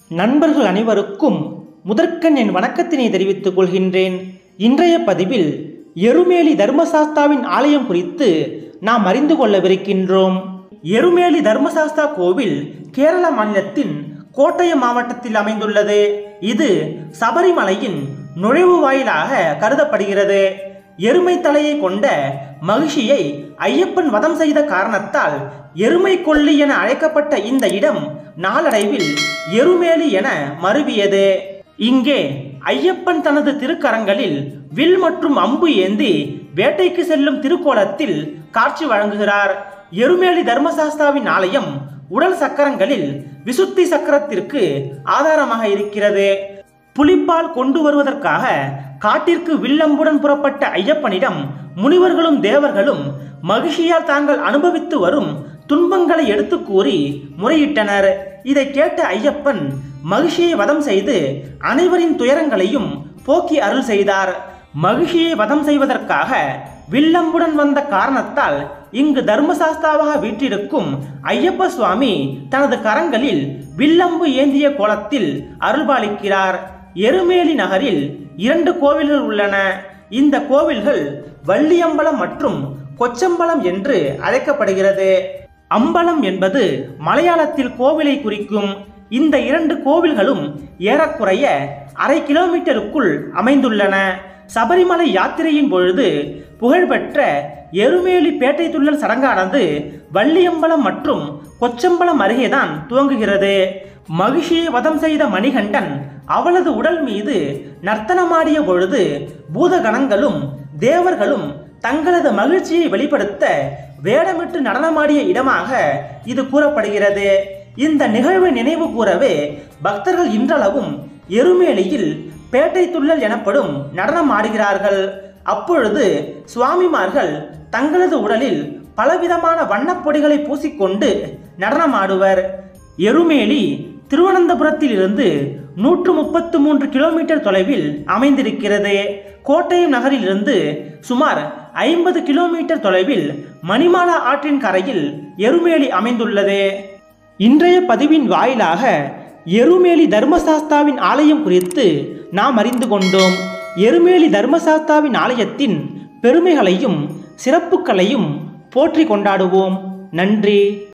நண்பர்கள் அனைவருக்கும் முதற்கண் என் வணக்கத்தினை தெரிவித்துக் கொள்கின்றேன் இன்றைய பதிவில் எருமேலி தர்மசாஸ்தாவின் ஆலயம் குறித்து நாம் அறிந்து கொள்ளவிருக்கின்றோம் எருமேலி தர்மசாஸ்தா கோவில் கேரள மாநிலத்தின் கோட்டயம் மாவட்டத்தில் அமைந்துள்ளது இது சபரிமலையின் நுழைவு வாயிலாக கருதப்படுகிறது எருமை தலையை கொண்ட மகிஷியை ஐயப்பன் வதம் செய்த காரணத்தால் எருமை கொல்லி என அழைக்கப்பட்ட இந்த இடம் நாளடைவில் எருமேலி என மருவியது இங்கே ஐயப்பன் தனது திருக்கரங்களில் வில் மற்றும் அம்பு ஏந்தி வேட்டைக்கு செல்லும் திருக்கோலத்தில் காட்சி வழங்குகிறார் எருமேலி தர்மசாஸ்தாவின் ஆலயம் உடல் சக்கரங்களில் விசுத்தி சக்கரத்திற்கு ஆதாரமாக இருக்கிறது புலிப்பால் கொண்டு வருவதற்காக காட்டிற்கு வில்லம்புடன் புறப்பட்ட ஐயப்பனிடம் முனிவர்களும் தேவர்களும் மகிழ்ச்சியால் தாங்கள் அனுபவித்து வரும் துன்பங்களை எடுத்து கூறி முறையிட்டனர் இதை கேட்ட ஐயப்பன் மகிழ்ச்சியை வதம் செய்து அனைவரின் துயரங்களையும் போக்கி அருள் செய்தார் மகிழ்ச்சியை வதம் செய்வதற்காக வில்லம்புடன் வந்த காரணத்தால் இங்கு தர்மசாஸ்தாவாக வீற்றிருக்கும் ஐயப்ப சுவாமி தனது கரங்களில் வில்லம்பு ஏந்திய கோலத்தில் அருள்பாலிக்கிறார் எருமேலி நகரில் இரண்டு கோவில்கள் உள்ளன இந்த கோவில்கள் வள்ளியம்பலம் மற்றும் கொச்சம்பலம் என்று அழைக்கப்படுகிறது அம்பலம் என்பது மலையாளத்தில் கோவிலை குறிக்கும் இந்த இரண்டு கோவில்களும் ஏறக்குறைய அரை கிலோமீட்டருக்குள் அமைந்துள்ளன சபரிமலை யாத்திரையின் பொழுது புகழ்பெற்ற எருமேலி பேட்டை துள்ளல் சடங்கானது வள்ளியம்பலம் மற்றும் கொச்சம்பலம் அருகேதான் துவங்குகிறது மகிழ்ச்சியை வதம் செய்த மணிகண்டன் அவளது உடல் மீது நர்த்தனமாடிய பொழுது பூதகணங்களும் தேவர்களும் தங்களது மகிழ்ச்சியை வெளிப்படுத்த வேடமிட்டு நடனமாடிய இடமாக இது கூறப்படுகிறது இந்த நிகழ்வை நினைவு கூறவே பக்தர்கள் இன்றளவும் எருமேலியில் பேட்டை துள்ளல் எனப்படும் நடனம் ஆடுகிறார்கள் அப்பொழுது சுவாமிமார்கள் தங்களது உடலில் பலவிதமான வண்ணப்பொடிகளை பூசிக்கொண்டு நடனமாடுவர் எருமேலி திருவனந்தபுரத்தில் இருந்து நூற்று முப்பத்து மூன்று கிலோமீட்டர் தொலைவில் அமைந்திருக்கிறது கோட்டயம் நகரிலிருந்து சுமார் ஐம்பது கிலோமீட்டர் தொலைவில் மணிமாலா ஆற்றின் கரையில் எருமேலி அமைந்துள்ளது இன்றைய பதிவின் வாயிலாக எருமேலி தர்மசாஸ்தாவின் ஆலயம் குறித்து நாம் அறிந்து கொண்டோம் எருமேலி தர்மசாஸ்தாவின் ஆலயத்தின் பெருமைகளையும் சிறப்புகளையும் போற்றி கொண்டாடுவோம் நன்றி